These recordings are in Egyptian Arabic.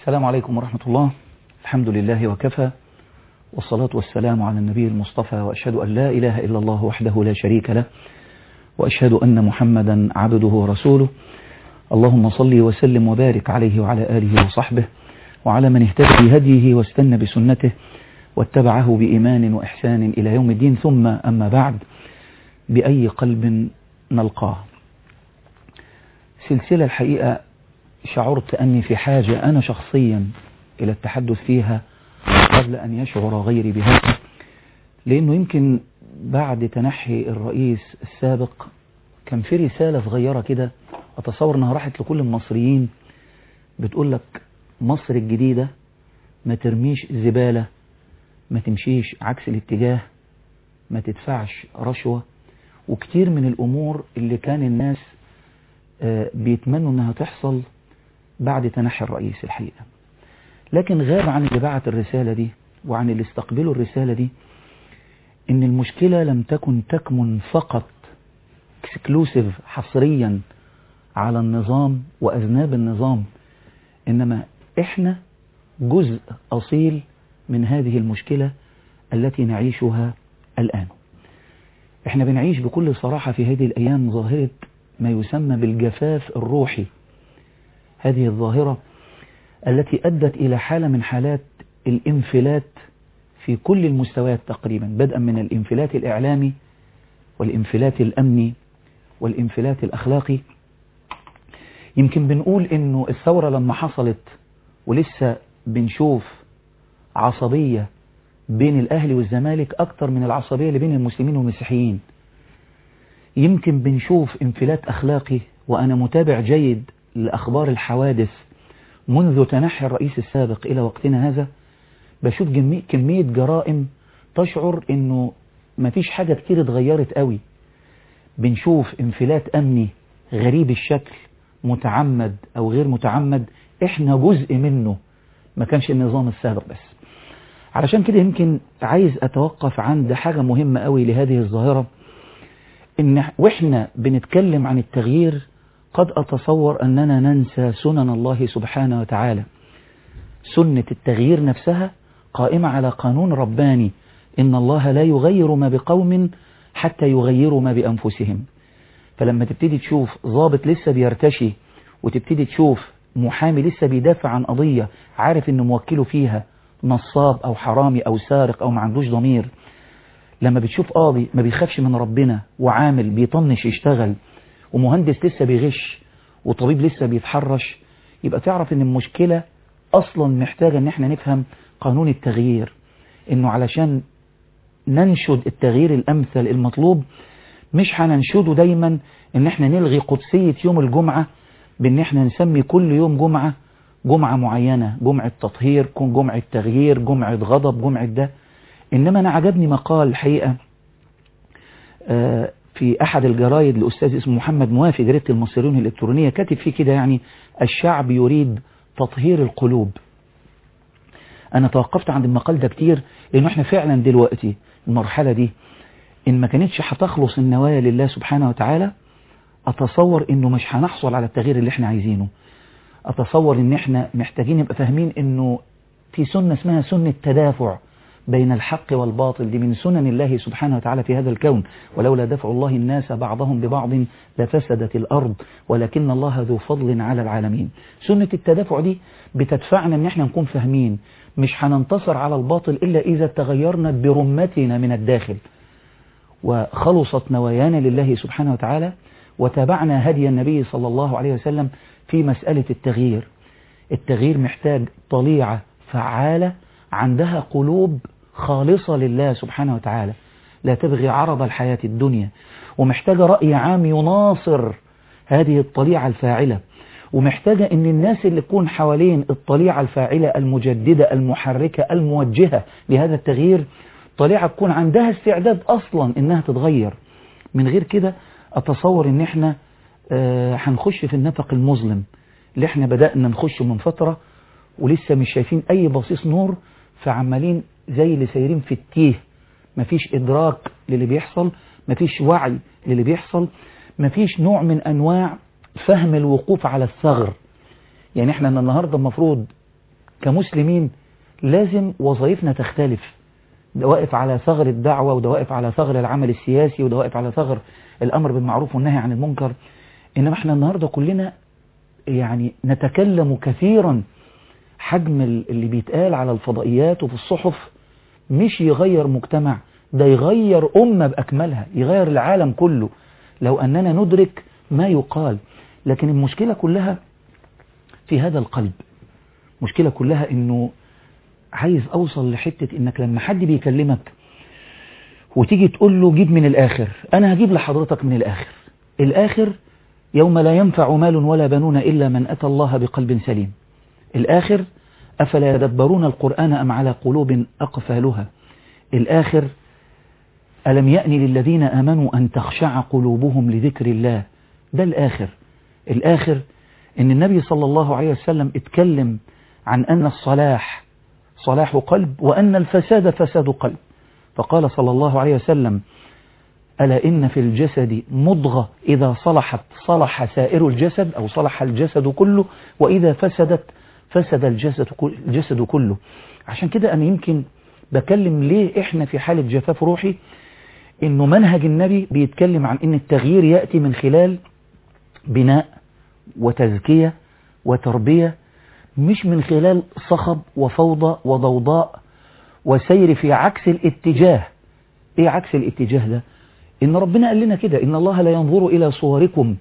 السلام عليكم ورحمة الله الحمد لله وكفى والصلاة والسلام على النبي المصطفى وأشهد أن لا إله إلا الله وحده لا شريك له وأشهد أن محمدا عبده ورسوله اللهم صل وسلم وبارك عليه وعلى آله وصحبه وعلى من اهتدى بهديه واستنى بسنته واتبعه بإيمان وإحسان إلى يوم الدين ثم أما بعد بأي قلب نلقاه سلسلة الحقيقة شعرت أني في حاجة أنا شخصيا إلى التحدث فيها قبل أن يشعر غيري بها لأنه يمكن بعد تنحي الرئيس السابق كان في رسالة صغيرة كده أتصور أنها راحت لكل المصريين بتقول لك مصر الجديدة ما ترميش زبالة ما تمشيش عكس الاتجاه ما تدفعش رشوة وكتير من الأمور اللي كان الناس بيتمنوا أنها تحصل بعد تنحي الرئيس الحقيقة لكن غاب عن اللي بعت الرسالة دي وعن اللي استقبلوا الرسالة دي ان المشكلة لم تكن تكمن فقط اكسكلوسيف حصريا على النظام وأذناب النظام إنما إحنا جزء أصيل من هذه المشكلة التي نعيشها الآن إحنا بنعيش بكل صراحة في هذه الأيام ظاهرة ما يسمى بالجفاف الروحي هذه الظاهرة التي أدت إلى حالة من حالات الانفلات في كل المستويات تقريبا بدءا من الانفلات الإعلامي والانفلات الأمني والانفلات الأخلاقي يمكن بنقول إنه الثورة لما حصلت ولسه بنشوف عصبية بين الأهلي والزمالك أكتر من العصبية اللي بين المسلمين والمسيحيين يمكن بنشوف انفلات أخلاقي وأنا متابع جيد لأخبار الحوادث منذ تنحي الرئيس السابق إلى وقتنا هذا بشوف كمية جرائم تشعر انه مفيش حاجة كتير اتغيرت قوي بنشوف انفلات امني غريب الشكل متعمد او غير متعمد احنا جزء منه ما كانش النظام السابق بس علشان كده يمكن عايز اتوقف عند حاجة مهمة قوي لهذه الظاهرة ان واحنا بنتكلم عن التغيير قد اتصور اننا ننسى سنن الله سبحانه وتعالى سنة التغيير نفسها قائمة على قانون رباني إن الله لا يغير ما بقوم حتى يغيروا ما بأنفسهم فلما تبتدي تشوف ضابط لسه بيرتشي وتبتدي تشوف محامي لسه بيدافع عن قضية عارف إنه موكله فيها نصاب أو حرامي أو سارق أو ما عندوش ضمير لما بتشوف قاضي ما بيخافش من ربنا وعامل بيطنش يشتغل ومهندس لسه بيغش وطبيب لسه بيتحرش يبقى تعرف إن المشكلة أصلا محتاجة إن احنا نفهم قانون التغيير إنه علشان ننشد التغيير الأمثل المطلوب مش هننشده دايما إن احنا نلغي قدسية يوم الجمعة بإن احنا نسمي كل يوم جمعة جمعة معينة جمعة تطهير جمعة تغيير جمعة غضب جمعة ده إنما أنا عجبني مقال الحقيقة في أحد الجرايد لأستاذ اسمه محمد موافي جريدة المصريون الإلكترونية كاتب فيه كده يعني الشعب يريد تطهير القلوب أنا توقفت عند المقال ده كتير لأنه احنا فعلا دلوقتي المرحلة دي إن ما كانتش هتخلص النوايا لله سبحانه وتعالى أتصور إنه مش هنحصل على التغيير اللي احنا عايزينه أتصور إن احنا محتاجين نبقى فاهمين إنه في سنة اسمها سنة تدافع بين الحق والباطل دي من سنن الله سبحانه وتعالى في هذا الكون ولولا دفع الله الناس بعضهم ببعض لفسدت الأرض ولكن الله ذو فضل على العالمين سنة التدافع دي بتدفعنا ان احنا نكون فاهمين مش هننتصر على الباطل إلا إذا تغيرنا برمتنا من الداخل وخلصت نوايانا لله سبحانه وتعالى وتابعنا هدي النبي صلى الله عليه وسلم في مسألة التغيير التغيير محتاج طليعة فعالة عندها قلوب خالصة لله سبحانه وتعالى لا تبغي عرض الحياة الدنيا ومحتاجة رأي عام يناصر هذه الطليعة الفاعلة ومحتاجة ان الناس اللي تكون حوالين الطليعة الفاعلة المجددة المحركة الموجهة لهذا التغيير طليعة تكون عندها استعداد اصلا انها تتغير من غير كده اتصور ان احنا آه هنخش في النفق المظلم اللي احنا بدأنا نخش من فترة ولسه مش شايفين اي بصيص نور فعمالين زي اللي سايرين في التيه مفيش ادراك للي بيحصل مفيش وعي للي بيحصل مفيش نوع من انواع فهم الوقوف على الثغر يعني احنا النهاردة المفروض كمسلمين لازم وظائفنا تختلف ده واقف على ثغر الدعوة وده واقف على ثغر العمل السياسي وده واقف على ثغر الأمر بالمعروف والنهي عن المنكر إنما احنا النهاردة كلنا يعني نتكلم كثيرا حجم اللي بيتقال على الفضائيات وفي الصحف مش يغير مجتمع ده يغير أمة بأكملها يغير العالم كله لو أننا ندرك ما يقال لكن المشكلة كلها في هذا القلب مشكلة كلها انه عايز اوصل لحتة انك لما حد بيكلمك وتيجي تقول له جيب من الاخر انا هجيب لحضرتك من الاخر الاخر يوم لا ينفع مال ولا بنون الا من اتى الله بقلب سليم الاخر افلا يدبرون القرآن ام على قلوب اقفالها الاخر ألم يأن للذين آمنوا أن تخشع قلوبهم لذكر الله ده الآخر الآخر إن النبي صلى الله عليه وسلم اتكلم عن أن الصلاح صلاح قلب وأن الفساد فساد قلب فقال صلى الله عليه وسلم ألا إن في الجسد مضغة إذا صلحت صلح سائر الجسد أو صلح الجسد كله وإذا فسدت فسد الجسد الجسد كله عشان كده أنا يمكن بكلم ليه إحنا في حالة جفاف روحي إنه منهج النبي بيتكلم عن إن التغيير يأتي من خلال بناء وتزكية وتربية مش من خلال صخب وفوضى وضوضاء وسير في عكس الاتجاه ايه عكس الاتجاه ده ان ربنا قال لنا كده ان الله لا ينظر الى صوركم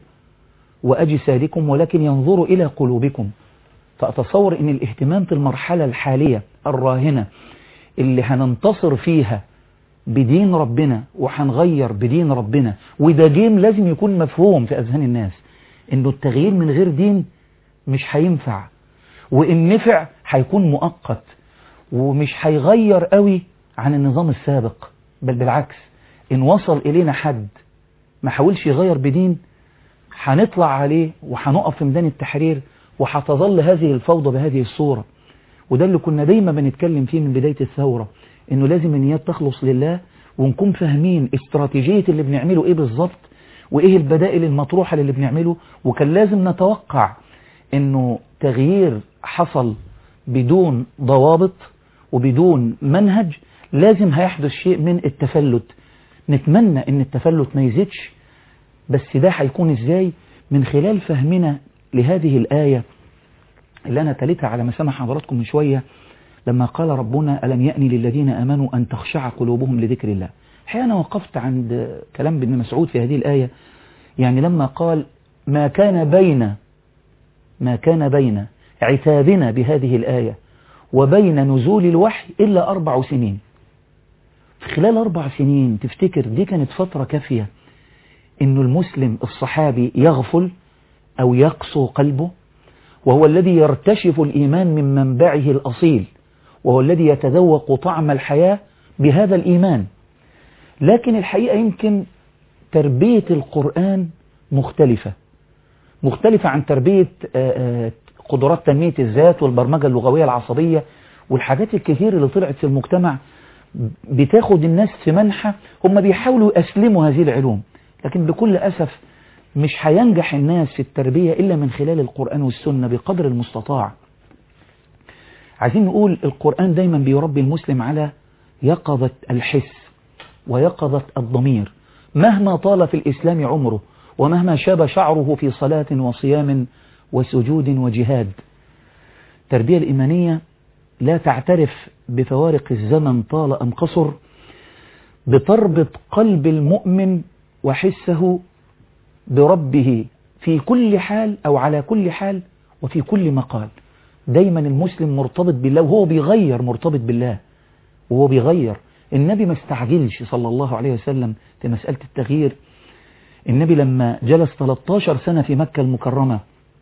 واجسادكم ولكن ينظر الى قلوبكم فاتصور ان الاهتمام في المرحلة الحالية الراهنة اللي هننتصر فيها بدين ربنا وهنغير بدين ربنا وده جيم لازم يكون مفهوم في اذهان الناس انه التغيير من غير دين مش هينفع وان نفع هيكون مؤقت ومش هيغير قوي عن النظام السابق بل بالعكس ان وصل الينا حد ما حاولش يغير بدين هنطلع عليه وهنقف في ميدان التحرير وهتظل هذه الفوضى بهذه الصورة وده اللي كنا دايما بنتكلم فيه من بداية الثورة انه لازم النيات تخلص لله ونكون فاهمين استراتيجية اللي بنعمله ايه بالظبط وايه البدائل المطروحة اللي بنعمله وكان لازم نتوقع انه تغيير حصل بدون ضوابط وبدون منهج لازم هيحدث شيء من التفلت نتمنى ان التفلت ما يزيدش بس ده هيكون ازاي من خلال فهمنا لهذه الآية اللي أنا تلتها على مسامع حضراتكم من شوية لما قال ربنا ألم يأني للذين آمنوا أن تخشع قلوبهم لذكر الله أحيانا وقفت عند كلام ابن مسعود في هذه الآية يعني لما قال ما كان بين ما كان بين عتابنا بهذه الآية وبين نزول الوحي إلا أربع سنين في خلال أربع سنين تفتكر دي كانت فترة كافية إنه المسلم الصحابي يغفل أو يقسو قلبه وهو الذي يرتشف الإيمان من منبعه الأصيل وهو الذي يتذوق طعم الحياة بهذا الإيمان لكن الحقيقة يمكن تربية القرآن مختلفة مختلفة عن تربية قدرات تنمية الذات والبرمجة اللغوية العصبية والحاجات الكثير اللي طلعت في المجتمع بتاخد الناس في منحة هم بيحاولوا يأسلموا هذه العلوم لكن بكل أسف مش هينجح الناس في التربية إلا من خلال القرآن والسنة بقدر المستطاع عايزين نقول القرآن دايما بيربي المسلم على يقظة الحس ويقظة الضمير مهما طال في الإسلام عمره ومهما شاب شعره في صلاة وصيام وسجود وجهاد التربية الإيمانية لا تعترف بفوارق الزمن طال أم قصر بتربط قلب المؤمن وحسه بربه في كل حال أو على كل حال وفي كل مقال دايما المسلم مرتبط بالله وهو بيغير مرتبط بالله وهو بيغير النبي ما استعجلش صلى الله عليه وسلم في مسألة التغيير النبي لما جلس 13 سنة في مكة المكرمة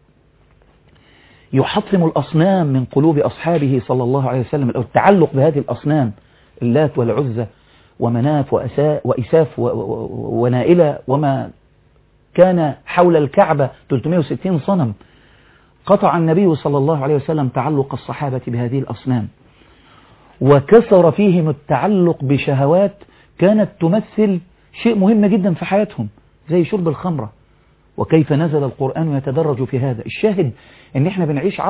يحطم الأصنام من قلوب أصحابه صلى الله عليه وسلم أو التعلق بهذه الأصنام اللات والعزة ومناف وإساف ونائلة وما كان حول الكعبة 360 صنم قطع النبي صلى الله عليه وسلم تعلق الصحابة بهذه الأصنام وكسر فيهم التعلق بشهوات كانت تمثل شيء مهم جدا في حياتهم زي شرب الخمرة وكيف نزل القرآن يتدرج في هذا الشاهد ان احنا بنعيش عصر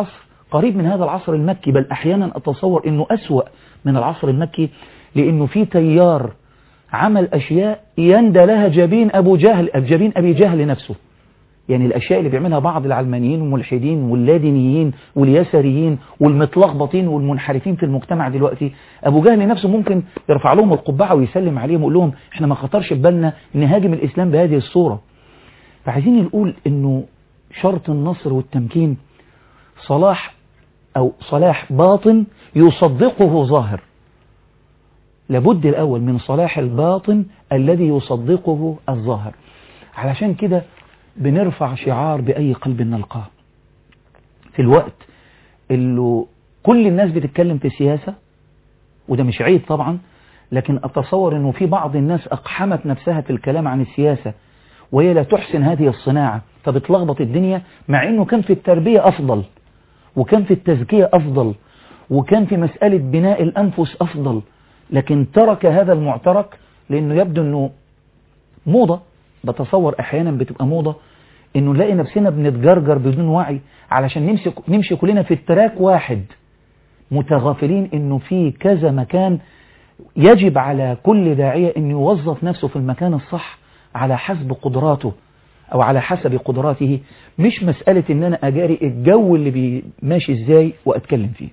قريب من هذا العصر المكي بل أحيانا أتصور أنه أسوأ من العصر المكي لأنه في تيار عمل أشياء يندى لها جبين أبو جهل جبين أبي جهل نفسه يعني الأشياء اللي بيعملها بعض العلمانيين والملحدين واللادينيين واليساريين والمتلخبطين والمنحرفين في المجتمع دلوقتي أبو جهل نفسه ممكن يرفع لهم القبعة ويسلم عليهم ويقول لهم احنا ما خطرش في بالنا نهاجم الإسلام بهذه الصورة فعايزين نقول انه شرط النصر والتمكين صلاح أو صلاح باطن يصدقه ظاهر لابد الأول من صلاح الباطن الذي يصدقه الظاهر علشان كده بنرفع شعار بأي قلب نلقاه في الوقت اللي كل الناس بتتكلم في السياسة وده مش عيب طبعا لكن أتصور أنه في بعض الناس أقحمت نفسها في الكلام عن السياسة وهي لا تحسن هذه الصناعة فبتلخبط الدنيا مع أنه كان في التربية أفضل وكان في التزكية أفضل وكان في مسألة بناء الأنفس أفضل لكن ترك هذا المعترك لأنه يبدو أنه موضة بتصور أحيانا بتبقى موضة أنه نلاقي نفسنا بنتجرجر بدون وعي علشان نمشي, نمشي كلنا في التراك واحد متغافلين أنه في كذا مكان يجب على كل داعية أن يوظف نفسه في المكان الصح على حسب قدراته أو على حسب قدراته مش مسألة أن أنا أجاري الجو اللي ماشي إزاي وأتكلم فيه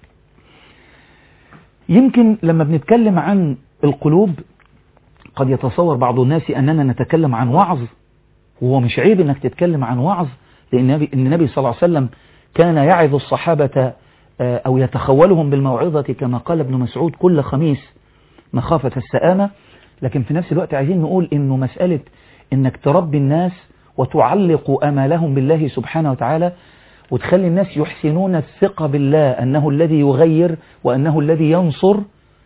يمكن لما بنتكلم عن القلوب قد يتصور بعض الناس أننا نتكلم عن وعظ وهو مش عيب أنك تتكلم عن وعظ لأن النبي صلى الله عليه وسلم كان يعظ الصحابة أو يتخولهم بالموعظة كما قال ابن مسعود كل خميس مخافة السآمة لكن في نفس الوقت عايزين نقول أنه مسألة أنك تربي الناس وتعلق أمالهم بالله سبحانه وتعالى وتخلي الناس يحسنون الثقة بالله أنه الذي يغير وأنه الذي ينصر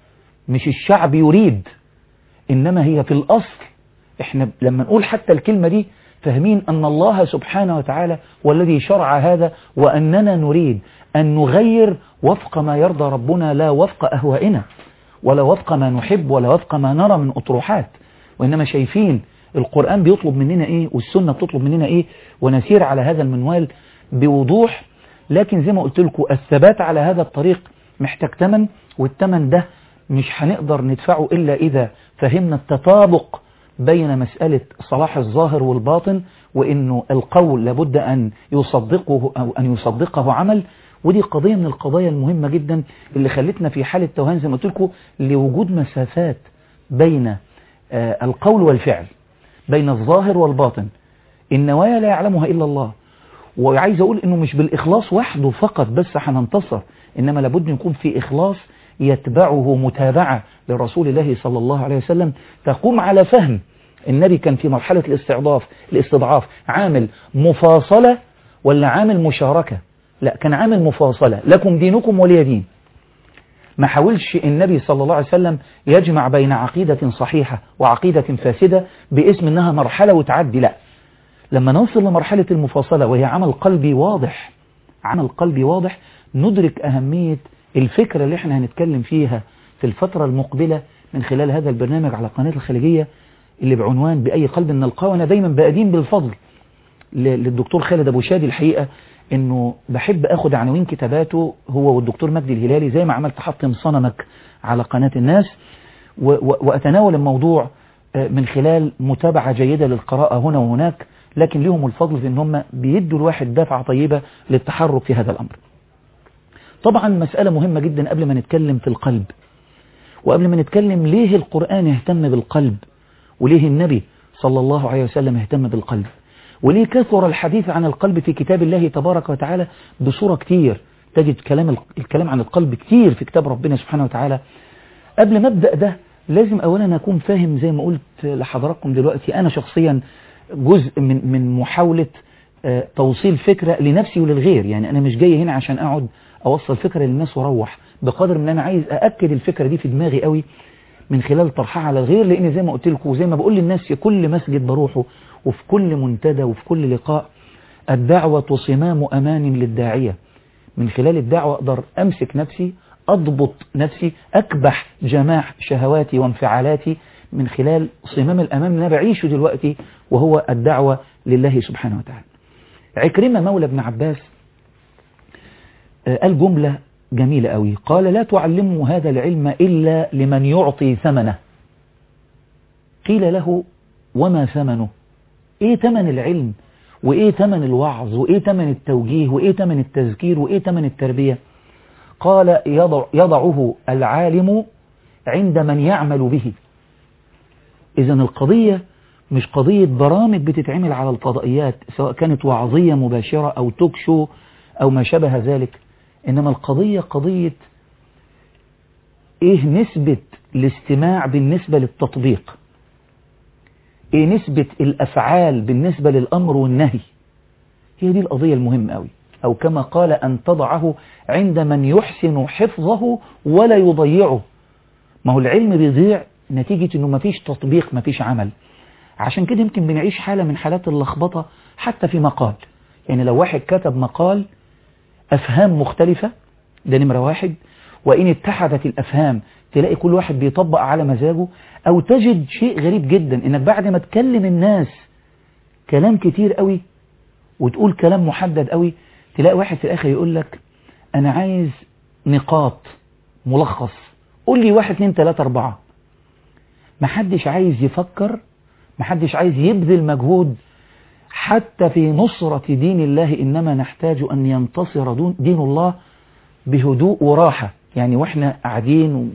مش الشعب يريد إنما هي في الأصل إحنا لما نقول حتى الكلمة دي فاهمين أن الله سبحانه وتعالى هو الذي شرع هذا وأننا نريد أن نغير وفق ما يرضى ربنا لا وفق أهوائنا ولا وفق ما نحب ولا وفق ما نرى من أطروحات وإنما شايفين القرآن بيطلب مننا إيه والسنة بتطلب مننا إيه ونسير على هذا المنوال بوضوح لكن زي ما قلت لكم الثبات على هذا الطريق محتاج تمن والتمن ده مش هنقدر ندفعه إلا إذا فهمنا التطابق بين مسألة صلاح الظاهر والباطن وإنه القول لابد أن يصدقه أو أن يصدقه عمل ودي قضية من القضايا المهمة جدا اللي خلتنا في حالة توهان زي ما قلت لكم لوجود مسافات بين آه القول والفعل بين الظاهر والباطن النوايا لا يعلمها إلا الله وعايز أقول إنه مش بالإخلاص وحده فقط بس هننتصر إنما لابد يكون في إخلاص يتبعه متابعة لرسول الله صلى الله عليه وسلم تقوم على فهم النبي كان في مرحلة الاستعضاف الاستضعاف عامل مفاصلة ولا عامل مشاركة لا كان عامل مفاصلة لكم دينكم ولي دين ما حاولش النبي صلى الله عليه وسلم يجمع بين عقيدة صحيحة وعقيدة فاسدة باسم انها مرحلة وتعدي لا لما نوصل لمرحلة المفاصلة وهي عمل قلبي واضح عمل قلبي واضح ندرك أهمية الفكرة اللي احنا هنتكلم فيها في الفترة المقبلة من خلال هذا البرنامج على قناة الخليجية اللي بعنوان بأي قلب نلقاه وأنا دايما بأدين بالفضل للدكتور خالد أبو شادي الحقيقة انه بحب اخد عناوين كتاباته هو والدكتور مجدي الهلالي زي ما عملت حطم صنمك على قناة الناس واتناول الموضوع من خلال متابعة جيدة للقراءة هنا وهناك لكن لهم الفضل في ان هم بيدوا الواحد دافعة طيبة للتحرك في هذا الامر طبعا مسألة مهمة جدا قبل ما نتكلم في القلب وقبل ما نتكلم ليه القرآن يهتم بالقلب وليه النبي صلى الله عليه وسلم يهتم بالقلب وليه كثر الحديث عن القلب في كتاب الله تبارك وتعالى بصورة كتير تجد كلام الكلام عن القلب كتير في كتاب ربنا سبحانه وتعالى قبل ما ابدأ ده لازم أولا أكون فاهم زي ما قلت لحضراتكم دلوقتي أنا شخصيا جزء من من محاولة توصيل فكرة لنفسي وللغير يعني أنا مش جاي هنا عشان أقعد أوصل فكرة للناس وأروح بقدر من أنا عايز أأكد الفكرة دي في دماغي قوي من خلال طرحها على الغير لأن زي ما قلت لكم وزي ما بقول للناس في كل مسجد بروحه وفي كل منتدى وفي كل لقاء الدعوة صمام أمان للداعية من خلال الدعوة أقدر أمسك نفسي أضبط نفسي أكبح جماح شهواتي وانفعالاتي من خلال صمام الأمان اللي أنا بعيشه دلوقتي وهو الدعوة لله سبحانه وتعالى عكرمة مولى ابن عباس قال جملة جميلة قوي قال لا تعلموا هذا العلم إلا لمن يعطي ثمنه قيل له وما ثمنه ايه ثمن العلم وايه ثمن الوعظ وايه ثمن التوجيه وايه ثمن التذكير وايه ثمن التربية قال يضع يضعه العالم عند من يعمل به اذا القضية مش قضية برامج بتتعمل على الفضائيات سواء كانت وعظية مباشرة او توكشو او ما شابه ذلك انما القضية قضية ايه نسبة الاستماع بالنسبة للتطبيق ايه نسبة الافعال بالنسبة للامر والنهي هي دي القضية المهمة قوي او كما قال ان تضعه عند من يحسن حفظه ولا يضيعه ما هو العلم بيضيع نتيجة انه مفيش تطبيق مفيش عمل عشان كده يمكن بنعيش حالة من حالات اللخبطة حتى في مقال يعني لو واحد كتب مقال أفهام مختلفة ده نمرة واحد وإن اتحدت الأفهام تلاقي كل واحد بيطبق على مزاجه أو تجد شيء غريب جدا إنك بعد ما تكلم الناس كلام كتير قوي وتقول كلام محدد قوي تلاقي واحد في الآخر يقول لك أنا عايز نقاط ملخص قول لي واحد اتنين تلاتة أربعة محدش عايز يفكر محدش عايز يبذل مجهود حتى في نصرة دين الله إنما نحتاج أن ينتصر دين الله بهدوء وراحة يعني وإحنا قاعدين و...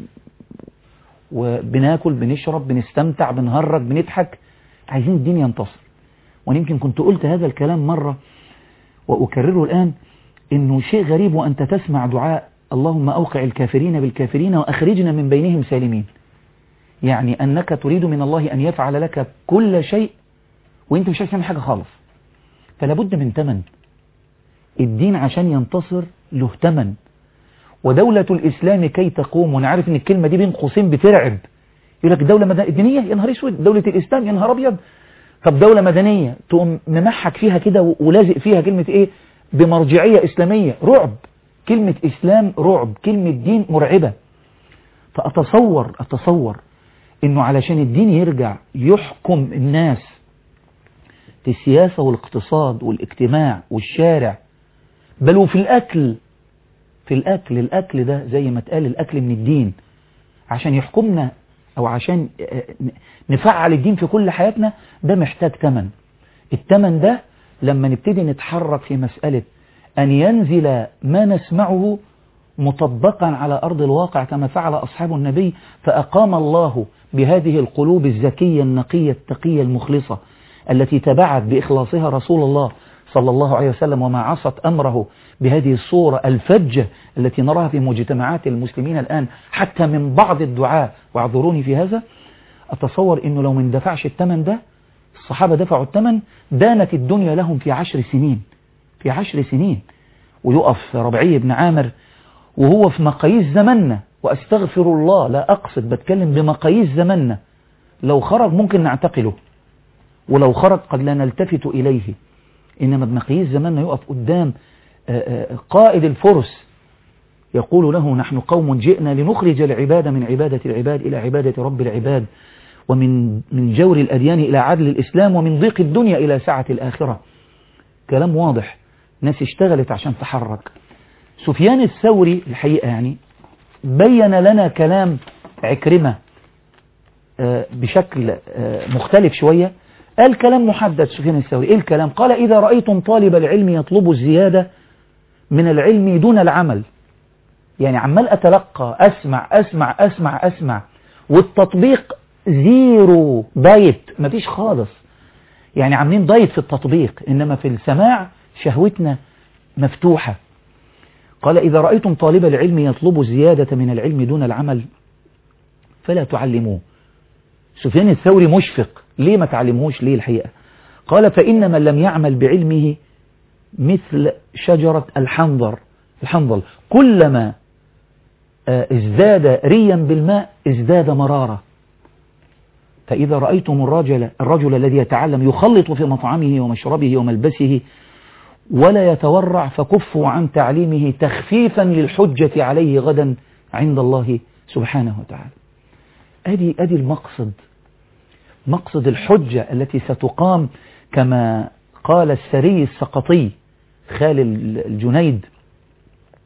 وبناكل بنشرب بنستمتع بنهرج بنضحك عايزين الدين ينتصر وأنا يمكن كنت قلت هذا الكلام مرة وأكرره الآن إنه شيء غريب وأنت تسمع دعاء اللهم أوقع الكافرين بالكافرين وأخرجنا من بينهم سالمين يعني أنك تريد من الله أن يفعل لك كل شيء وانت مش عايز تعمل حاجة خالص فلا بد من تمن الدين عشان ينتصر له تمن ودولة الإسلام كي تقوم وانا عارف ان الكلمة دي بين قوسين بترعب يقول لك دولة مدنية يا نهار اسود دولة الإسلام يا نهار أبيض طب دولة مدنية تقوم ممحك فيها كده ولازق فيها كلمة ايه بمرجعية إسلامية رعب كلمة إسلام رعب كلمة دين مرعبة فأتصور أتصور انه علشان الدين يرجع يحكم الناس في السياسة والاقتصاد والاجتماع والشارع بل وفي الأكل في الأكل الأكل ده زي ما اتقال الأكل من الدين عشان يحكمنا أو عشان نفعل الدين في كل حياتنا ده محتاج تمن التمن ده لما نبتدي نتحرك في مسألة أن ينزل ما نسمعه مطبقا على أرض الواقع كما فعل أصحاب النبي فأقام الله بهذه القلوب الزكية النقية التقية المخلصة التي تبعت بإخلاصها رسول الله صلى الله عليه وسلم وما عصت أمره بهذه الصورة الفجة التي نراها في مجتمعات المسلمين الآن حتى من بعض الدعاء واعذروني في هذا أتصور أنه لو من دفعش الثمن ده الصحابة دفعوا الثمن دانت الدنيا لهم في عشر سنين في عشر سنين ويقف ربعي بن عامر وهو في مقاييس زمننا وأستغفر الله لا أقصد بتكلم بمقاييس زمننا لو خرج ممكن نعتقله ولو خرج قد لا نلتفت إليه إنما بمقاييس زماننا يقف قدام قائد الفرس يقول له نحن قوم جئنا لنخرج العباد من عبادة العباد إلى عبادة رب العباد ومن من جور الأديان إلى عدل الإسلام ومن ضيق الدنيا إلى سعة الآخرة كلام واضح ناس اشتغلت عشان تحرك سفيان الثوري الحقيقة يعني بين لنا كلام عكرمة بشكل مختلف شوية قال كلام محدد سفيان الثوري ايه الكلام قال إذا رأيتم طالب العلم يطلب الزيادة من العلم دون العمل يعني عمال أتلقى أسمع أسمع أسمع أسمع والتطبيق زيرو دايت مفيش خالص يعني عاملين دايت في التطبيق إنما في السماع شهوتنا مفتوحة قال إذا رأيتم طالب العلم يطلب الزيادة من العلم دون العمل فلا تعلموه سفيان الثوري مشفق ليه ما تعلموش ليه الحقيقة قال فإن من لم يعمل بعلمه مثل شجرة الحنظر الحنظل كلما ازداد ريا بالماء ازداد مرارة فإذا رأيتم الرجل, الرجل الذي يتعلم يخلط في مطعمه ومشربه وملبسه ولا يتورع فكفوا عن تعليمه تخفيفا للحجة عليه غدا عند الله سبحانه وتعالى أدي, أدي المقصد مقصد الحجة التي ستقام كما قال السري السقطي خال الجنيد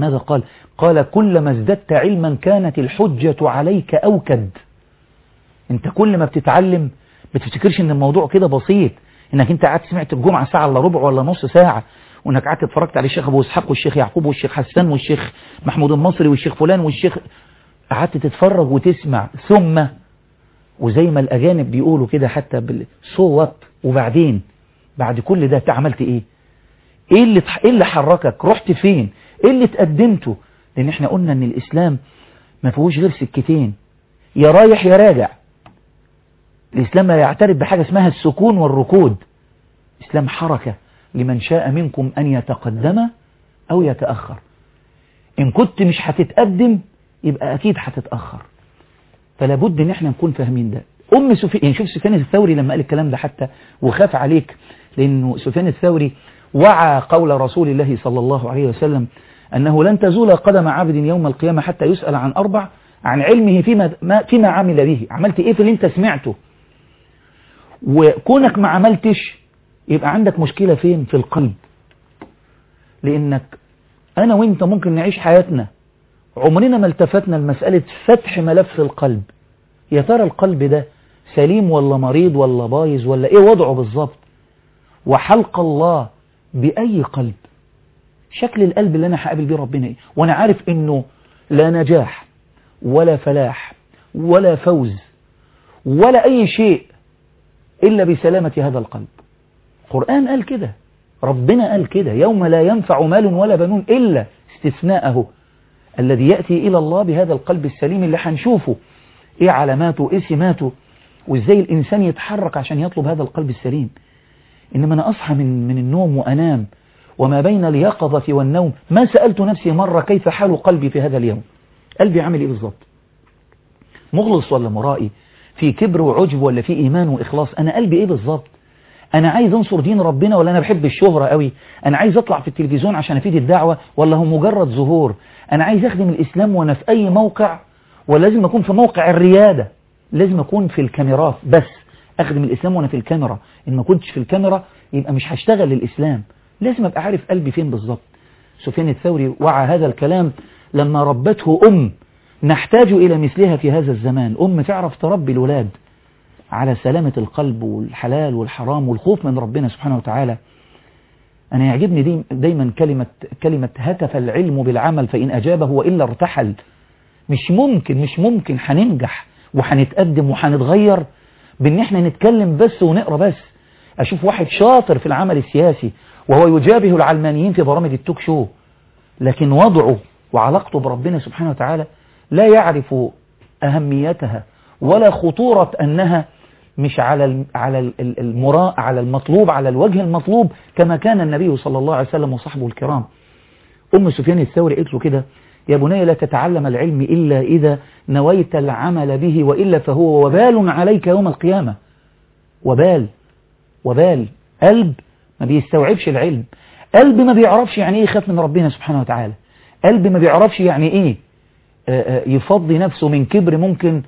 ماذا قال قال كلما ازددت علما كانت الحجة عليك أوكد انت كل ما بتتعلم بتفتكرش ان الموضوع كده بسيط انك انت قعدت سمعت الجمعة ساعة الا ربع ولا نص ساعة وانك قعدت اتفرجت على الشيخ ابو اسحاق والشيخ يعقوب والشيخ حسان والشيخ محمود المصري والشيخ فلان والشيخ قعدت تتفرج وتسمع ثم وزي ما الاجانب بيقولوا كده حتى بالصوت وبعدين بعد كل ده انت عملت ايه ايه اللي ايه اللي حركك رحت فين ايه اللي تقدمته لان احنا قلنا ان الاسلام ما فيهوش غير سكتين يا رايح يا راجع الاسلام لا يعترف بحاجه اسمها السكون والركود اسلام حركه لمن شاء منكم ان يتقدم او يتاخر ان كنت مش هتتقدم يبقى اكيد هتتاخر فلا بد ان احنا نكون فاهمين ده ام سفيان يعني شوف سفيان الثوري لما قال الكلام ده حتى وخاف عليك لانه سفيان الثوري وعى قول رسول الله صلى الله عليه وسلم أنه لن تزول قدم عبد يوم القيامة حتى يسأل عن أربع عن علمه فيما, ما فيما عمل به عملت إيه في اللي أنت سمعته وكونك ما عملتش يبقى عندك مشكلة فين في القلب لأنك أنا وإنت ممكن نعيش حياتنا عمرنا ما التفتنا لمسألة فتح ملف القلب يا ترى القلب ده سليم ولا مريض ولا بايظ ولا إيه وضعه بالظبط وحلق الله بأي قلب شكل القلب اللي أنا هقابل بيه ربنا إيه وأنا عارف إنه لا نجاح ولا فلاح ولا فوز ولا أي شيء إلا بسلامة هذا القلب القرآن قال كده ربنا قال كده يوم لا ينفع مال ولا بنون إلا استثناءه الذي يأتي إلى الله بهذا القلب السليم اللي هنشوفه إيه علاماته إيه سماته وإزاي الإنسان يتحرك عشان يطلب هذا القلب السليم إنما أنا أصحى من, من النوم وأنام وما بين اليقظة والنوم ما سألت نفسي مرة كيف حال قلبي في هذا اليوم قلبي عامل إيه بالظبط مخلص ولا مرائي في كبر وعجب ولا في إيمان وإخلاص أنا قلبي إيه بالظبط أنا عايز أنصر دين ربنا ولا أنا بحب الشهرة قوي أنا عايز أطلع في التلفزيون عشان أفيد الدعوة ولا هو مجرد ظهور أنا عايز أخدم الإسلام وأنا في أي موقع ولازم أكون في موقع الريادة لازم أكون في الكاميرات بس أخدم الإسلام وأنا في الكاميرا إن ما كنتش في الكاميرا يبقى مش هشتغل للإسلام لازم أبقى عارف قلبي فين بالظبط سفيان الثوري وعى هذا الكلام لما ربته أم نحتاج إلى مثلها في هذا الزمان أم تعرف تربي الولاد على سلامة القلب والحلال والحرام والخوف من ربنا سبحانه وتعالى أنا يعجبني دي دايما كلمة, كلمة هتف العلم بالعمل فإن أجابه وإلا ارتحل مش ممكن مش ممكن هننجح وهنتقدم وهنتغير بان احنا نتكلم بس ونقرا بس اشوف واحد شاطر في العمل السياسي وهو يجابه العلمانيين في برامج التوك شو لكن وضعه وعلاقته بربنا سبحانه وتعالى لا يعرف أهميتها ولا خطورة أنها مش على على المراء على المطلوب على الوجه المطلوب كما كان النبي صلى الله عليه وسلم وصحبه الكرام أم سفيان الثوري قلت له كده يا بني لا تتعلم العلم إلا إذا نويت العمل به وإلا فهو وبال عليك يوم القيامة وبال وبال قلب ما بيستوعبش العلم قلب ما بيعرفش يعني ايه يخاف من ربنا سبحانه وتعالى قلب ما بيعرفش يعني ايه يفضي نفسه من كبر ممكن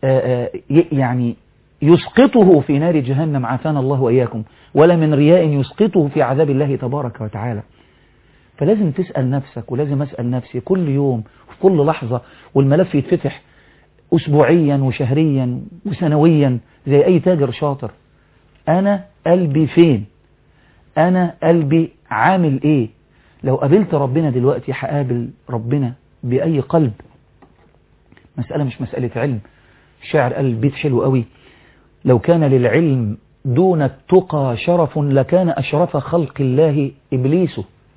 يعني يسقطه في نار جهنم عافانا الله وإياكم ولا من رياء يسقطه في عذاب الله تبارك وتعالى فلازم تسأل نفسك ولازم أسأل نفسي كل يوم وفي كل لحظة والملف يتفتح أسبوعيا وشهريا وسنويا زي أي تاجر شاطر أنا قلبي فين أنا قلبي عامل إيه لو قابلت ربنا دلوقتي هقابل ربنا بأي قلب مسألة مش مسألة علم الشاعر قال البيت حلو قوي لو كان للعلم دون التقى شرف لكان أشرف خلق الله إبليس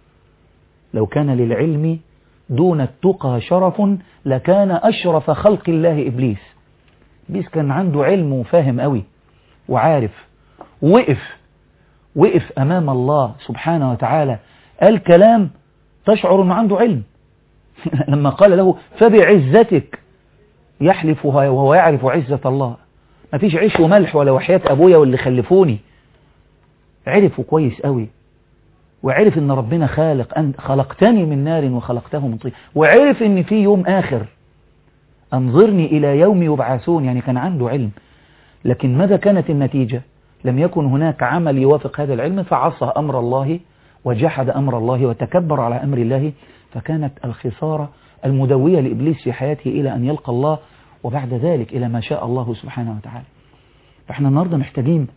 لو كان للعلم دون التقى شرف لكان أشرف خلق الله إبليس إبليس كان عنده علم وفاهم قوي وعارف وقف وقف أمام الله سبحانه وتعالى قال كلام تشعر أنه عنده علم لما قال له فبعزتك يحلف وهو يعرف عزة الله ما فيش عيش وملح ولا وحياة أبويا واللي خلفوني عرفوا كويس قوي وعرف ان ربنا خالق أن خلقتني من نار وخلقته من طين وعرف ان في يوم آخر أنظرني إلى يوم يبعثون يعني كان عنده علم لكن ماذا كانت النتيجة لم يكن هناك عمل يوافق هذا العلم فعصى أمر الله وجحد أمر الله وتكبر على أمر الله فكانت الخسارة المدوية لإبليس في حياته إلى أن يلقى الله وبعد ذلك إلى ما شاء الله سبحانه وتعالى فإحنا النهاردة محتاجين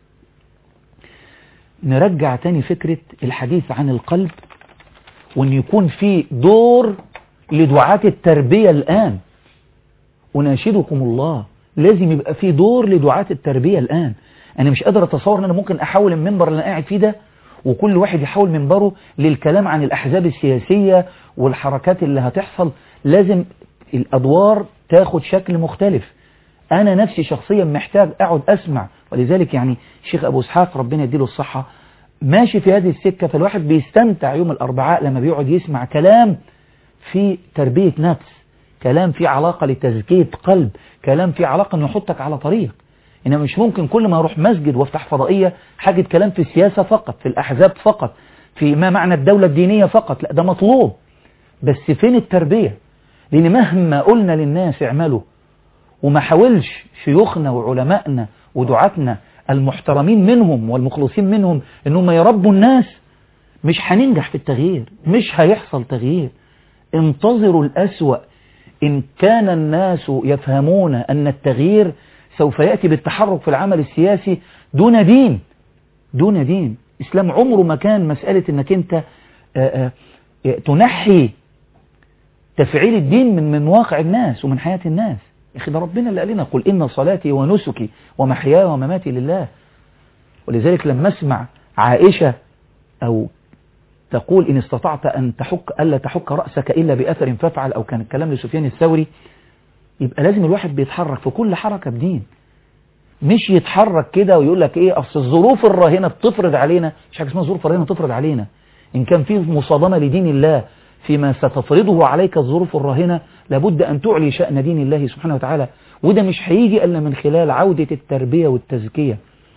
نرجع تاني فكرة الحديث عن القلب وأن يكون في دور لدعاة التربية الآن أناشدكم الله لازم يبقى في دور لدعاة التربية الآن أنا مش قادر أتصور أن أنا ممكن أحول المنبر اللي أنا قاعد فيه ده وكل واحد يحول منبره للكلام عن الأحزاب السياسية والحركات اللي هتحصل لازم الأدوار تاخد شكل مختلف أنا نفسي شخصيا محتاج أقعد أسمع ولذلك يعني الشيخ أبو اسحاق ربنا يديله الصحة ماشي في هذه السكة فالواحد بيستمتع يوم الأربعاء لما بيقعد يسمع كلام في تربية نفس كلام في علاقة لتزكية قلب كلام في علاقة أنه يحطك على طريق إنما مش ممكن كل ما أروح مسجد وافتح فضائية حاجة كلام في السياسة فقط في الأحزاب فقط في ما معنى الدولة الدينية فقط لا ده مطلوب بس فين التربية لأن مهما قلنا للناس اعملوا وما حاولش شيوخنا وعلمائنا ودعاتنا المحترمين منهم والمخلصين منهم انهم يربوا الناس مش هننجح في التغيير مش هيحصل تغيير انتظروا الأسوأ إن كان الناس يفهمون أن التغيير سوف يأتي بالتحرك في العمل السياسي دون دين دون دين إسلام عمره ما كان مسألة أنك أنت آآ آآ تنحي تفعيل الدين من من واقع الناس ومن حياة الناس يا أخي ده ربنا اللي قال لنا قل إن صلاتي ونسكي ومحياي ومماتي لله ولذلك لما اسمع عائشة أو تقول إن استطعت أن تحك ألا تحك رأسك إلا بأثر فافعل أو كان الكلام لسفيان الثوري يبقى لازم الواحد بيتحرك في كل حركة بدين مش يتحرك كده ويقول لك ايه اصل الظروف الراهنة بتفرض علينا مش حاجة اسمها ظروف الراهنة تفرض علينا ان كان في مصادمة لدين الله فيما ستفرضه عليك الظروف الراهنة لابد ان تعلي شأن دين الله سبحانه وتعالى وده مش هيجي الا من خلال عودة التربية والتزكية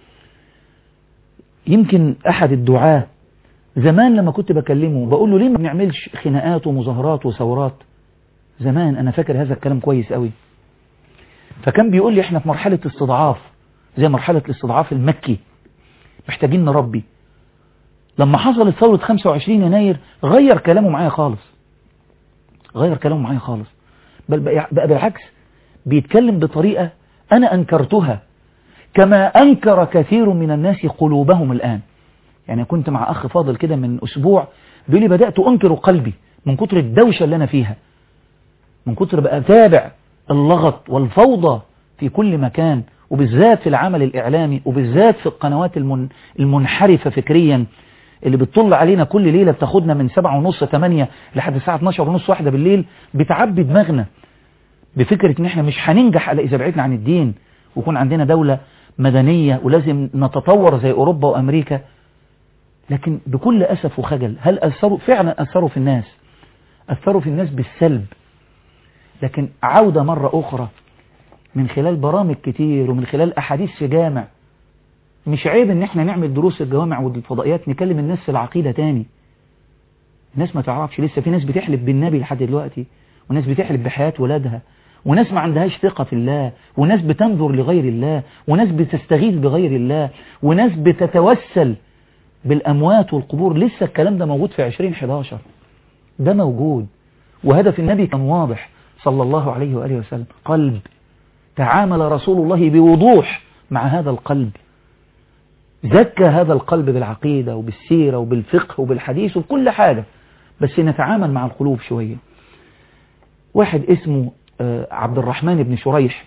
يمكن احد الدعاة زمان لما كنت بكلمه بقول له ليه ما بنعملش خناقات ومظاهرات وثورات زمان انا فاكر هذا الكلام كويس قوي فكان بيقول لي احنا في مرحلة استضعاف زي مرحلة الاستضعاف المكي محتاجين نربي لما حصلت ثورة 25 يناير غير كلامه معايا خالص غير كلامه معايا خالص بل بقى بالعكس بيتكلم بطريقة أنا أنكرتها كما أنكر كثير من الناس قلوبهم الآن يعني كنت مع أخ فاضل كده من أسبوع بيقول لي بدأت أنكر قلبي من كتر الدوشة اللي أنا فيها من كتر بقى أتابع اللغط والفوضى في كل مكان وبالذات في العمل الإعلامي وبالذات في القنوات المن المنحرفة فكريا اللي بتطل علينا كل ليلة بتاخدنا من سبعة ونص ثمانية لحد الساعة 12 ونص واحدة بالليل بتعبي دماغنا بفكرة ان احنا مش هننجح الا اذا بعدنا عن الدين ويكون عندنا دولة مدنية ولازم نتطور زي اوروبا وامريكا لكن بكل اسف وخجل هل اثروا فعلا اثروا في الناس اثروا في الناس بالسلب لكن عودة مرة أخرى من خلال برامج كتير ومن خلال أحاديث في جامع مش عيب ان احنا نعمل دروس الجوامع والفضائيات نكلم الناس في العقيدة تاني الناس ما تعرفش لسه في ناس بتحلف بالنبي لحد دلوقتي وناس بتحلف بحياة ولادها وناس ما عندهاش ثقة في الله وناس بتنظر لغير الله وناس بتستغيث بغير الله وناس بتتوسل بالأموات والقبور لسه الكلام ده موجود في 2011 ده موجود وهدف النبي كان واضح صلى الله عليه وآله وسلم قلب تعامل رسول الله بوضوح مع هذا القلب زكى هذا القلب بالعقيدة وبالسيرة وبالفقه وبالحديث وبكل حاجة بس نتعامل مع القلوب شوية واحد اسمه عبد الرحمن بن شريح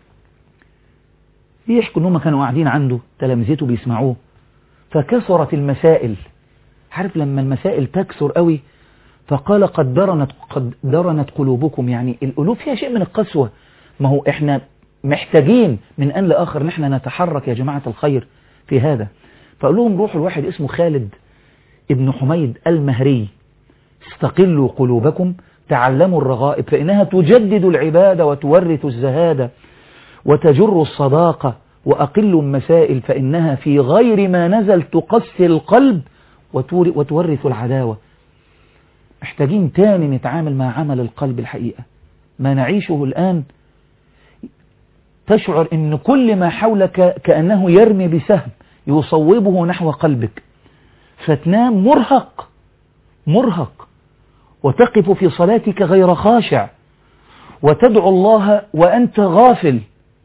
يحكوا انهم كانوا قاعدين عنده تلامذته بيسمعوه فكثرت المسائل عارف لما المسائل تكثر قوي فقال قد درنت, قد درنت قلوبكم يعني القلوب فيها شيء من القسوة ما هو احنا محتاجين من أن لآخر ان احنا نتحرك يا جماعة الخير في هذا فقال لهم روحوا الواحد اسمه خالد ابن حميد المهري استقلوا قلوبكم تعلموا الرغائب فإنها تجدد العبادة وتورث الزهادة وتجر الصداقة وأقل المسائل فإنها في غير ما نزل تقسي القلب وتورث العداوة محتاجين تاني نتعامل مع عمل القلب الحقيقة ما نعيشه الآن تشعر ان كل ما حولك كأنه يرمي بسهم يصوبه نحو قلبك فتنام مرهق مرهق وتقف في صلاتك غير خاشع وتدعو الله وأنت غافل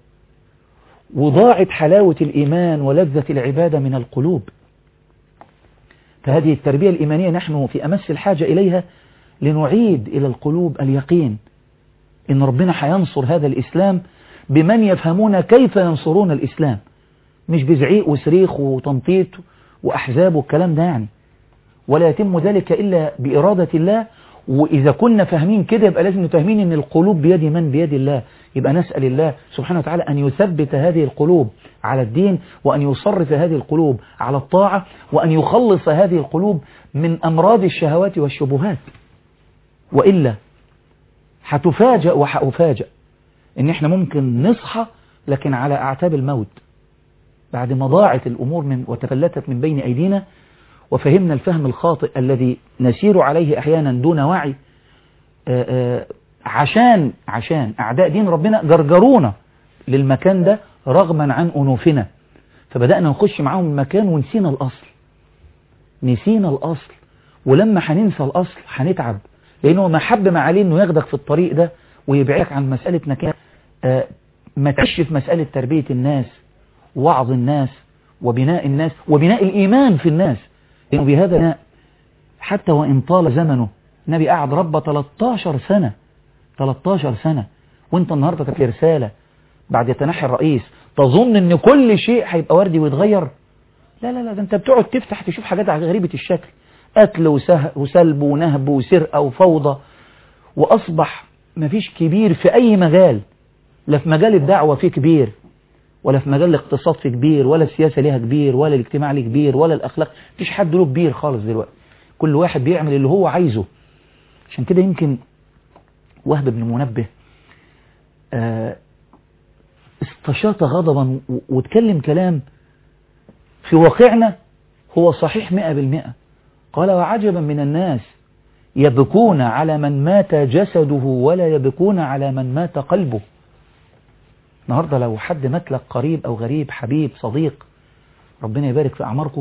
وضاعت حلاوة الإيمان ولذة العبادة من القلوب فهذه التربية الإيمانية نحن في أمس الحاجة إليها لنعيد إلى القلوب اليقين إن ربنا حينصر هذا الإسلام بمن يفهمون كيف ينصرون الإسلام مش بزعيق وصريخ وتنطيط وأحزاب والكلام ده يعني ولا يتم ذلك إلا بإرادة الله وإذا كنا فاهمين كده يبقى لازم نفهمين أن القلوب بيد من بيد الله يبقى نسأل الله سبحانه وتعالى أن يثبت هذه القلوب على الدين وأن يصرف هذه القلوب على الطاعة وأن يخلص هذه القلوب من أمراض الشهوات والشبهات وإلا هتفاجأ وهأفاجأ إن إحنا ممكن نصحى لكن على أعتاب الموت بعد ما ضاعت الأمور من وتفلتت من بين أيدينا وفهمنا الفهم الخاطئ الذي نسير عليه أحيانا دون وعي آآ آآ عشان عشان أعداء دين ربنا جرجرونا للمكان ده رغما عن أنوفنا فبدأنا نخش معاهم المكان ونسينا الأصل نسينا الأصل ولما هننسى الأصل هنتعب لأنه ما حب ما عليه أنه ياخدك في الطريق ده ويبعدك عن مسألة مكان ما تعيش في مسألة تربية الناس ووعظ الناس وبناء الناس وبناء الإيمان في الناس لأنه بهذا بناء حتى وإن طال زمنه النبي قعد ربى 13 سنة 13 سنة وانت النهاردة تكفي رسالة بعد يتنحي الرئيس تظن ان كل شيء هيبقى وردي ويتغير لا لا لا ده انت بتقعد تفتح تشوف حاجات غريبة الشكل قتل وسلب ونهب وسرقة وفوضى وأصبح مفيش كبير في أي مجال لا في مجال الدعوة فيه كبير ولا في مجال الاقتصاد فيه كبير ولا السياسة ليها كبير ولا الاجتماع ليه كبير ولا الأخلاق مفيش حد له كبير خالص دلوقتي كل واحد بيعمل اللي هو عايزه عشان كده يمكن وهب بن منبه استشاط غضبا واتكلم كلام في واقعنا هو صحيح مئة بالمئة قال وعجبا من الناس يبكون على من مات جسده ولا يبكون على من مات قلبه النهاردة لو حد مات لك قريب أو غريب حبيب صديق ربنا يبارك في أعماركم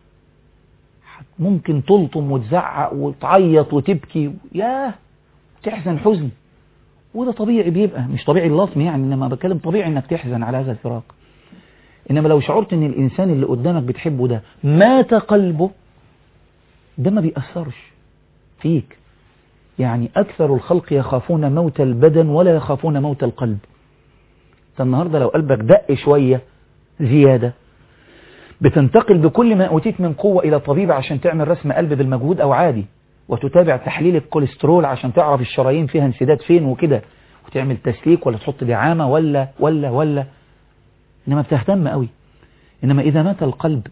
ممكن تلطم وتزعق وتعيط وتبكي ياه تحزن حزن وده طبيعي بيبقى مش طبيعي اللطم يعني انما بتكلم طبيعي انك تحزن على هذا الفراق انما لو شعرت ان الانسان اللي قدامك بتحبه ده مات قلبه ده ما بيأثرش فيك يعني أكثر الخلق يخافون موت البدن ولا يخافون موت القلب النهاردة لو قلبك دق شوية زيادة بتنتقل بكل ما أوتيت من قوة إلى طبيب عشان تعمل رسم قلب بالمجهود أو عادي وتتابع تحليل الكوليسترول عشان تعرف الشرايين فيها انسداد فين وكده وتعمل تسليك ولا تحط دعامة ولا ولا ولا إنما بتهتم قوي إنما إذا مات القلب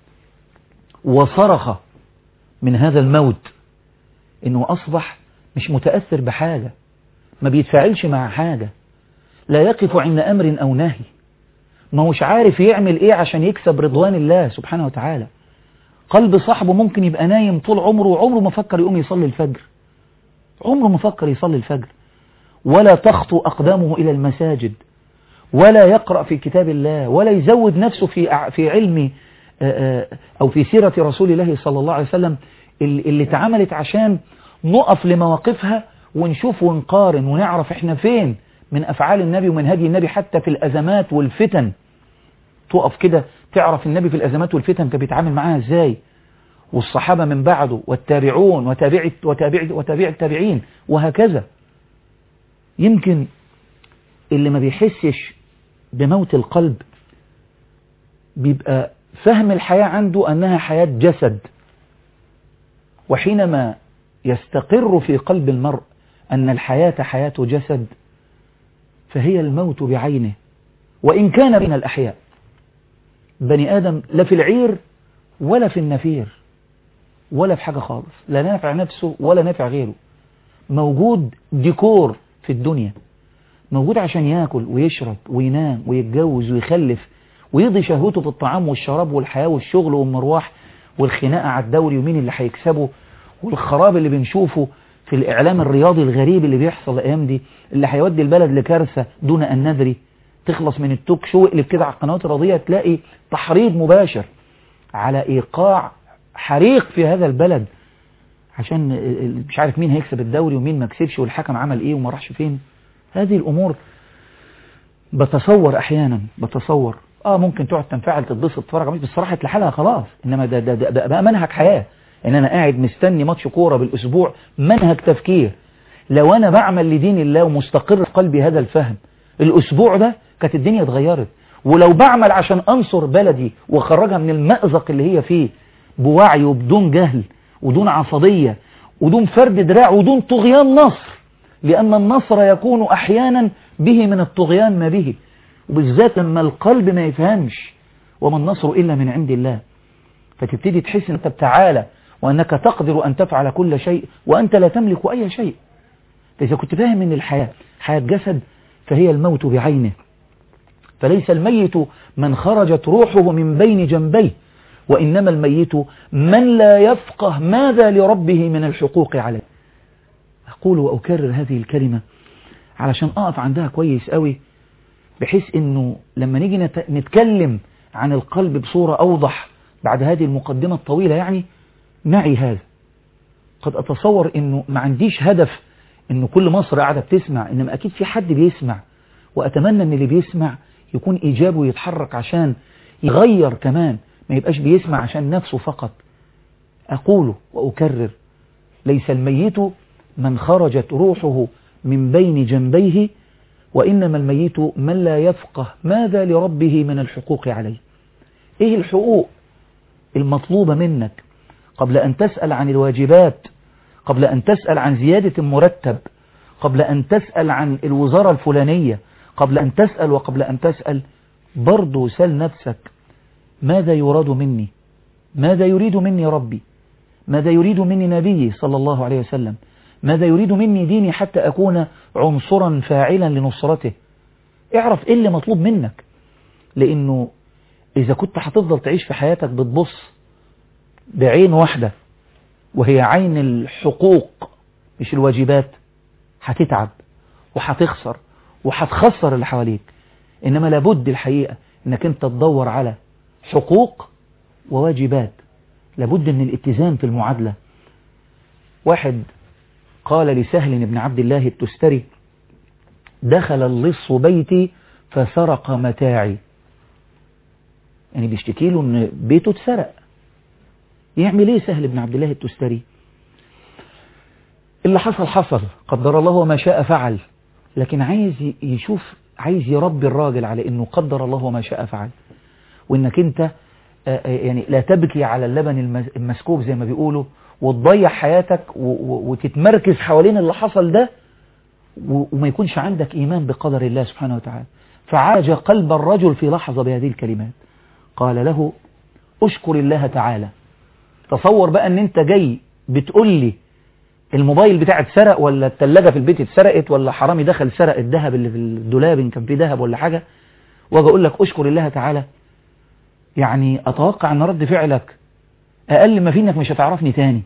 وصرخ من هذا الموت إنه أصبح مش متأثر بحاجة ما بيتفاعلش مع حاجة لا يقف عند أمر أو نهي ما هوش عارف يعمل إيه عشان يكسب رضوان الله سبحانه وتعالى قلب صاحبه ممكن يبقى نايم طول عمره وعمره ما فكر يقوم يصلي الفجر عمره ما فكر يصلي الفجر ولا تخطو أقدامه إلى المساجد ولا يقرأ في كتاب الله ولا يزود نفسه في في علم أو في سيرة رسول الله صلى الله عليه وسلم اللي اتعملت عشان نقف لمواقفها ونشوف ونقارن ونعرف احنا فين من أفعال النبي ومن هدي النبي حتى في الأزمات والفتن تقف كده تعرف النبي في الأزمات والفتن كان بيتعامل معاها ازاي والصحابة من بعده والتابعون وتابع وتابع وتابع التابعين وهكذا يمكن اللي ما بيحسش بموت القلب بيبقى فهم الحياة عنده أنها حياة جسد وحينما يستقر في قلب المرء أن الحياة حياة جسد فهي الموت بعينه وإن كان بين الأحياء بني آدم لا في العير ولا في النفير ولا في حاجة خالص لا نافع نفسه ولا نافع غيره موجود ديكور في الدنيا موجود عشان ياكل ويشرب وينام ويتجوز ويخلف ويضي شهوته في الطعام والشراب والحياة والشغل والمروح والخناقة على الدوري ومين اللي هيكسبه والخراب اللي بنشوفه في الإعلام الرياضي الغريب اللي بيحصل الأيام دي اللي هيودي البلد لكارثة دون أن ندري تخلص من التوك شو اقلب كده على القنوات الرياضية تلاقي تحريض مباشر على إيقاع حريق في هذا البلد عشان مش عارف مين هيكسب الدوري ومين ما كسبش والحكم عمل ايه وما راحش فين هذه الامور بتصور احيانا بتصور اه ممكن تقعد تنفعل تتبسط تتفرج على بس صراحه لحالها خلاص انما ده, ده, ده بقى منهج حياه ان انا قاعد مستني ماتش كوره بالاسبوع منهج تفكير لو انا بعمل لدين الله ومستقر في قلبي هذا الفهم الاسبوع ده كانت الدنيا اتغيرت ولو بعمل عشان انصر بلدي واخرجها من المأزق اللي هي فيه بوعي وبدون جهل ودون عصبية ودون فرد دراع ودون طغيان نصر لأن النصر يكون أحيانا به من الطغيان ما به وبالذات لما القلب ما يفهمش وما النصر إلا من عند الله فتبتدي تحس أنت بتعالى وأنك تقدر أن تفعل كل شيء وأنت لا تملك أي شيء فإذا كنت فاهم أن الحياة حياة جسد فهي الموت بعينه فليس الميت من خرجت روحه من بين جنبيه وإنما الميت من لا يفقه ماذا لربه من الحقوق عليه أقول وأكرر هذه الكلمة علشان أقف عندها كويس قوي بحيث أنه لما نيجي نتكلم عن القلب بصورة أوضح بعد هذه المقدمة الطويلة يعني معي هذا قد أتصور أنه ما عنديش هدف أنه كل مصر قاعدة بتسمع إنما أكيد في حد بيسمع وأتمنى أن اللي بيسمع يكون إيجابه يتحرك عشان يغير كمان ما يبقاش بيسمع عشان نفسه فقط أقول وأكرر ليس الميت من خرجت روحه من بين جنبيه وإنما الميت من لا يفقه ماذا لربه من الحقوق عليه إيه الحقوق المطلوبة منك قبل أن تسأل عن الواجبات قبل أن تسأل عن زيادة المرتب قبل أن تسأل عن الوزارة الفلانية قبل أن تسأل وقبل أن تسأل برضو سل نفسك ماذا يراد مني ماذا يريد مني ربي ماذا يريد مني نبيي صلى الله عليه وسلم ماذا يريد مني ديني حتى أكون عنصرا فاعلا لنصرته اعرف ايه اللي مطلوب منك لانه اذا كنت هتفضل تعيش في حياتك بتبص بعين واحدة وهي عين الحقوق مش الواجبات هتتعب وهتخسر وهتخسر اللي حواليك انما لابد الحقيقة انك انت تدور على حقوق وواجبات لابد من الاتزان في المعادلة واحد قال لسهل بن عبد الله التستري دخل اللص بيتي فسرق متاعي يعني بيشتكي له ان بيته اتسرق يعمل ايه سهل بن عبد الله التستري اللي حصل حصل قدر الله وما شاء فعل لكن عايز يشوف عايز يربي الراجل على انه قدر الله وما شاء فعل وانك انت يعني لا تبكي على اللبن المسكوب زي ما بيقولوا وتضيع حياتك وتتمركز حوالين اللي حصل ده وما يكونش عندك إيمان بقدر الله سبحانه وتعالى فعالج قلب الرجل في لحظة بهذه الكلمات قال له أشكر الله تعالى تصور بقى ان انت جاي بتقول لي الموبايل بتاعي اتسرق ولا التلاجة في البيت اتسرقت ولا حرامي دخل سرق الذهب اللي في الدولاب ان كان فيه ذهب ولا حاجة واجي اقول لك اشكر الله تعالى يعني اتوقع ان رد فعلك اقل ما في انك مش هتعرفني تاني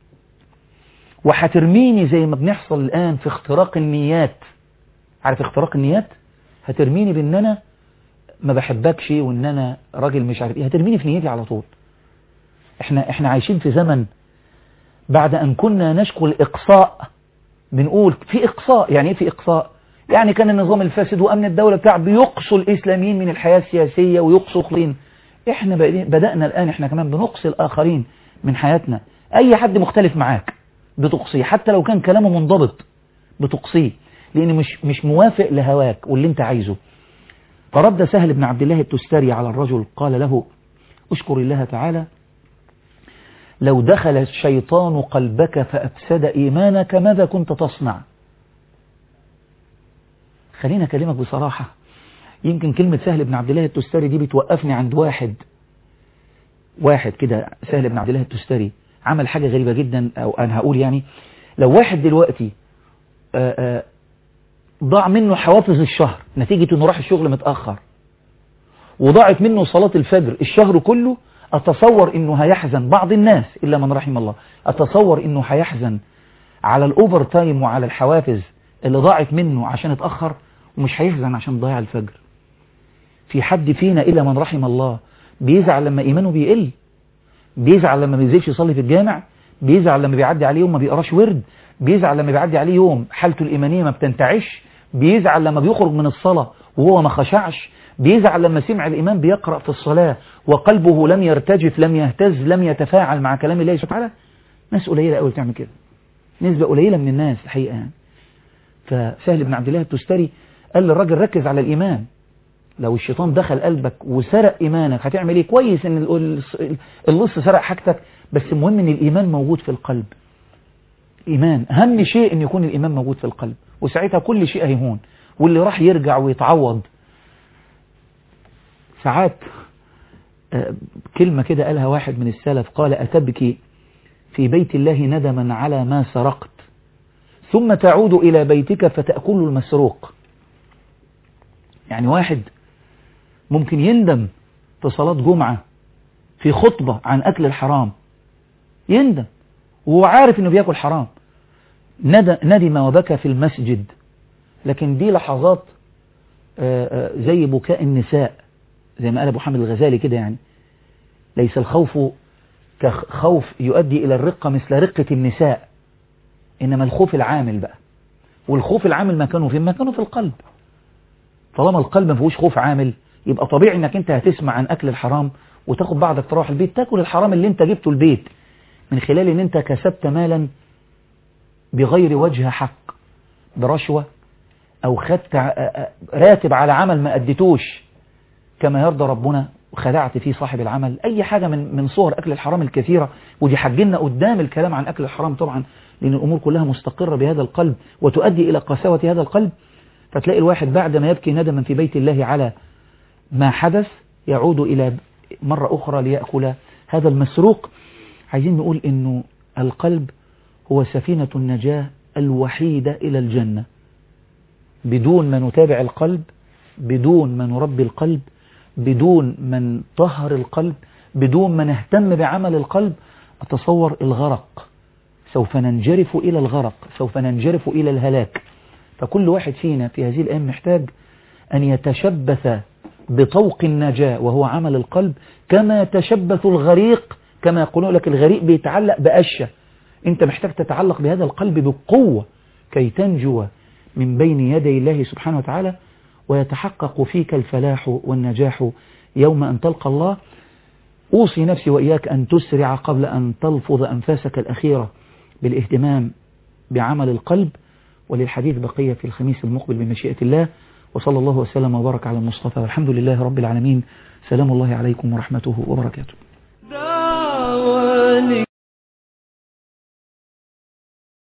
وهترميني زي ما بنحصل الان في اختراق النيات عارف اختراق النيات هترميني بان انا ما بحبكش وان انا راجل مش عارف ايه هترميني في نيتي على طول احنا احنا عايشين في زمن بعد ان كنا نشكو الاقصاء بنقول في اقصاء يعني ايه في اقصاء يعني كان النظام الفاسد وامن الدولة بتاع بيقصوا الاسلاميين من الحياة السياسية ويقصوا اخرين احنا بدأنا الان احنا كمان بنقصي الاخرين من حياتنا اي حد مختلف معاك بتقصيه حتى لو كان كلامه منضبط بتقصيه لان مش مش موافق لهواك واللي انت عايزه فرد سهل بن عبد الله التستري على الرجل قال له اشكر الله تعالى لو دخل الشيطان قلبك فأفسد إيمانك ماذا كنت تصنع خلينا أكلمك بصراحة يمكن كلمة سهل بن عبد الله التستري دي بتوقفني عند واحد واحد كده سهل بن عبد الله التستري عمل حاجة غريبة جدا أو أنا هقول يعني لو واحد دلوقتي آآ آآ ضاع منه حوافز الشهر نتيجة انه راح الشغل متأخر وضاعت منه صلاة الفجر الشهر كله أتصور أنه هيحزن بعض الناس إلا من رحم الله أتصور أنه هيحزن على الأوفر تايم وعلى الحوافز اللي ضاعت منه عشان اتأخر ومش هيحزن عشان ضيع الفجر في حد فينا إلا من رحم الله بيزعل لما إيمانه بيقل بيزعل لما بينزلش يصلي في الجامع بيزعل لما بيعدي عليه يوم ما بيقراش ورد بيزعل لما بيعدي عليه يوم حالته الإيمانية ما بتنتعش بيزعل لما بيخرج من الصلاة وهو ما خشعش بيزعل لما سمع الإمام بيقرأ في الصلاة وقلبه لم يرتجف لم يهتز لم يتفاعل مع كلام الله سبحانه وتعالى ناس قليلة قوي تعمل كده نسبة قليلة من الناس الحقيقة يعني فسهل بن عبد الله التستري قال للراجل ركز على الإيمان لو الشيطان دخل قلبك وسرق إيمانك هتعمل إيه كويس إن اللص سرق حاجتك بس المهم إن الإيمان موجود في القلب إيمان أهم شيء إن يكون الإيمان موجود في القلب وساعتها كل شيء هيهون واللي راح يرجع ويتعوض ساعات كلمة كده قالها واحد من السلف قال أتبكي في بيت الله ندما على ما سرقت ثم تعود إلى بيتك فتأكل المسروق يعني واحد ممكن يندم في صلاة جمعة في خطبة عن أكل الحرام يندم وهو عارف أنه بيأكل حرام ندم وبكى في المسجد لكن دي لحظات زي بكاء النساء زي ما قال أبو حامد الغزالي كده يعني ليس الخوف كخوف يؤدي إلى الرقة مثل رقة النساء إنما الخوف العامل بقى والخوف العامل مكانه فين مكانه في القلب طالما القلب ما فيهوش خوف عامل يبقى طبيعي انك انت هتسمع عن اكل الحرام وتاخد بعضك تروح البيت تاكل الحرام اللي انت جبته البيت من خلال ان انت كسبت مالا بغير وجه حق برشوة او خدت راتب على عمل ما اديتوش كما يرضى ربنا وخدعت فيه صاحب العمل اي حاجة من من صور اكل الحرام الكثيرة ودي حجلنا قدام الكلام عن اكل الحرام طبعا لان الامور كلها مستقرة بهذا القلب وتؤدي الى قساوة هذا القلب فتلاقي الواحد بعد ما يبكي ندما في بيت الله على ما حدث يعود إلى مرة أخرى ليأكل هذا المسروق عايزين نقول إنه القلب هو سفينة النجاة الوحيدة إلى الجنة بدون ما نتابع القلب بدون ما نربي القلب بدون من طهر القلب بدون ما نهتم بعمل القلب أتصور الغرق سوف ننجرف إلى الغرق سوف ننجرف إلى الهلاك فكل واحد فينا في هذه الأيام محتاج أن يتشبث بطوق النجاة وهو عمل القلب كما يتشبث الغريق كما يقولون لك الغريق بيتعلق بأشة انت محتاج تتعلق بهذا القلب بقوة كي تنجو من بين يدي الله سبحانه وتعالى ويتحقق فيك الفلاح والنجاح يوم أن تلقى الله أوصي نفسي وإياك أن تسرع قبل أن تلفظ أنفاسك الأخيرة بالاهتمام بعمل القلب وللحديث بقية في الخميس المقبل بمشيئة الله وصلى الله وسلم وبارك على المصطفى والحمد لله رب العالمين سلام الله عليكم ورحمته وبركاته